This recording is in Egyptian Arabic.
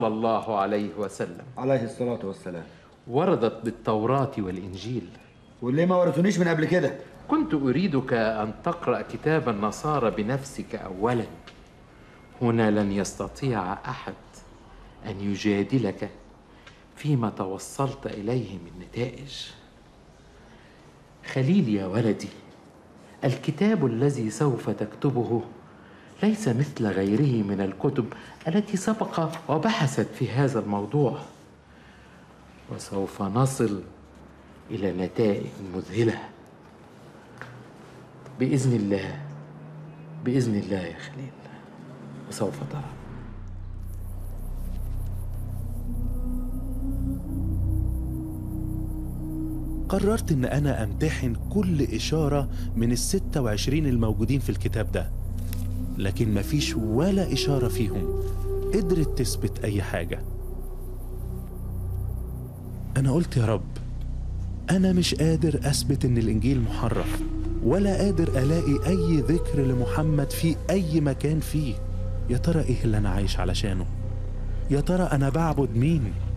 الله عليه وسلم عليه الصلاة والسلام وردت بالتوراة والإنجيل والليه ما ورثونيش من قبل كده كنت أريدك أن تقرأ كتاب النصارى بنفسك أولا هنا لن يستطيع أحد أن يجادلك فيما توصلت إليه من نتائج خليل يا ولدي الكتاب الذي سوف تكتبه ليس مثل غيره من الكتب التي سبق وبحثت في هذا الموضوع وسوف نصل الى نتائج مذهله باذن الله باذن الله يا خليل وسوف ترى قررت إن أنا أمتحن كل إشارة من الستة وعشرين الموجودين في الكتاب ده لكن مفيش ولا إشارة فيهم قدرت تثبت أي حاجة أنا قلت يا رب أنا مش قادر أثبت إن الإنجيل محرف ولا قادر ألاقي أي ذكر لمحمد في أي مكان فيه يا ترى إيه اللي أنا عايش علشانه يا ترى أنا بعبد مين